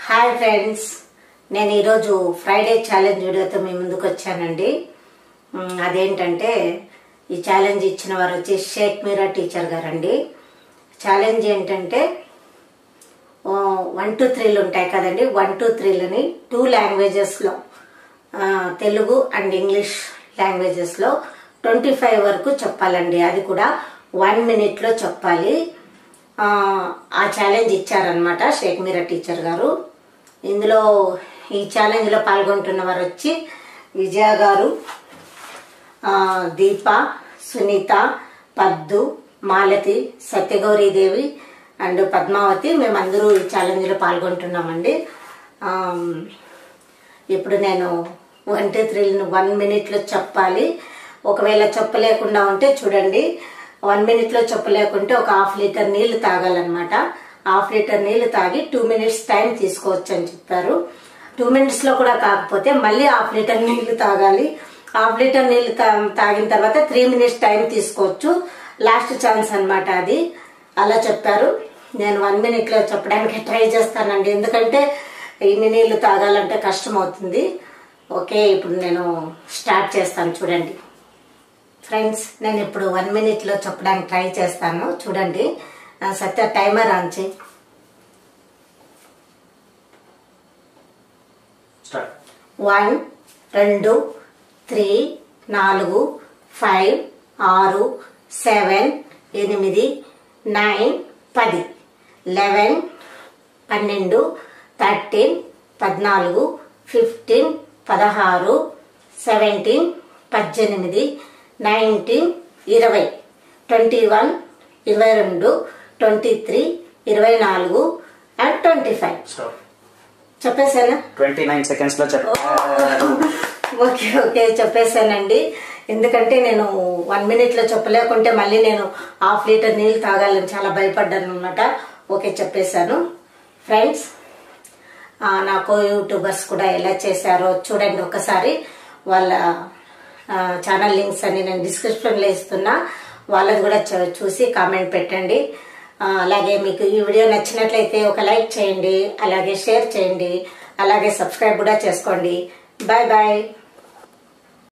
hi friends నేను ఈరోజు Friday challenge వీడియోతో మీ ముందుకు వచ్చానండి మ్, అదేంటంటే ఈ ఛాలెంజ్ ఇచ్చిన వారు వచ్చి షేక్ మీరా టీచర్ గారండి ఛాలెంజ్ ఏంటంటే వన్ టూ త్రీలు ఉంటాయి కదండి వన్ టూ త్రీలని టూ లాంగ్వేజెస్లో తెలుగు అండ్ ఇంగ్లీష్ లాంగ్వేజెస్లో ట్వంటీ ఫైవ్ వరకు చెప్పాలండి అది కూడా వన్ మినిట్లో చెప్పాలి ఆ, ఆ ఛాలెంజ్ ఇచ్చారనమాట షేక్ మీరా టీచర్ గారు ఇందులో ఈ ఛాలెంజ్లో పాల్గొంటున్న వారు వచ్చి విజయ గారు ఆ, దీప సునీత పద్దు మాలతి సత్యగౌరీదేవి అండ్ పద్మావతి మేమందరూ ఈ ఛాలెంజ్లో పాల్గొంటున్నామండి ఆమ్, ఇప్పుడు నేను వన్ టూ త్రీలను వన్ మినిట్లో చెప్పాలి ఒకవేళ చెప్పలేకుండా ఉంటే చూడండి వన్ మినిట్లో చెప్పలేకుంటే ఒక హాఫ్ లీటర్ నీళ్లు తాగాలన్నమాట హాఫ్ లీటర్ నీళ్లు తాగి టూ మినిట్స్ టైం తీసుకోవచ్చు అని చెప్పారు టూ మినిట్స్లో కూడా కాకపోతే మళ్ళీ హాఫ్ లీటర్ నీళ్లు తాగాలి హాఫ్ లీటర్ నీళ్లు తా- తాగిన తర్వాత త్రీ మినిట్స్ టైం తీసుకోవచ్చు లాస్ట్ ఛాన్స్ అన్నమాట అది అలా చెప్పారు నేను వన్ మినిట్లో చెప్పడానికి ట్రై చేస్తానండి ఎందుకంటే ఇన్ని నీళ్లు తాగాలంటే కష్టం అవుతుంది ఓకే ఇప్పుడు నేను స్టార్ట్ చేస్తాను చూడండి ఫ్రెండ్స్ నేను ఇప్పుడు వన్ మినిట్లో చెప్పడానికి ట్రై చేస్తాను చూడండి ఆ, సత్య టైమర్ ఆన్ చేయి స్టార్ట్ వన్ రెండు త్రీ నాలుగు ఫైవ్ ఆరు సెవెన్ ఎనిమిది నైన్ పది లెవెన్ పన్నెండు థర్టీన్ పద్నాలుగు ఫిఫ్టీన్ పదహారు సెవెంటీన్ పద్దెనిమిది నైన్టీన్ ఇరవై ట్వంటీ వన్ ఇరవై రెండు ట్వంటీ త్రీ ఇరవై నాలుగు అండ్ ట్వంటీ ఫైవ్ స్టాప్ చెప్పేసానా ట్వంటీ నైన్ సెకండ్స్ లో చెప్పారు ఓకే ఓకే చెప్పేశానండి ఎందుకంటే నేను వన్ మినిట్లో చెప్పలేకుంటే మళ్ళీ నేను హాఫ్ లీటర్ నీళ్ళు తాగాలని చాలా భయపడ్డాను అనమాట ఓకే చెప్పేశాను ఫ్రెండ్స్ ఆ, నాకు యూట్యూబర్స్ కూడా ఎలా చేశారో చూడండి ఒకసారి వాళ్ళ ఆ, ఛానల్ లింక్స్ అన్ని నేను డిస్క్రిప్షన్లో ఇస్తున్నా వాళ్ళది కూడా చూ- చూసి కామెంట్ పెట్టండి ఆ, అలాగే మీకు ఈ వీడియో నచ్చినట్లయితే ఒక లైక్ చేయండి అలాగే షేర్ చేయండి అలాగే సబ్స్క్రైబ్ కూడా చేసుకోండి బాయ్ బాయ్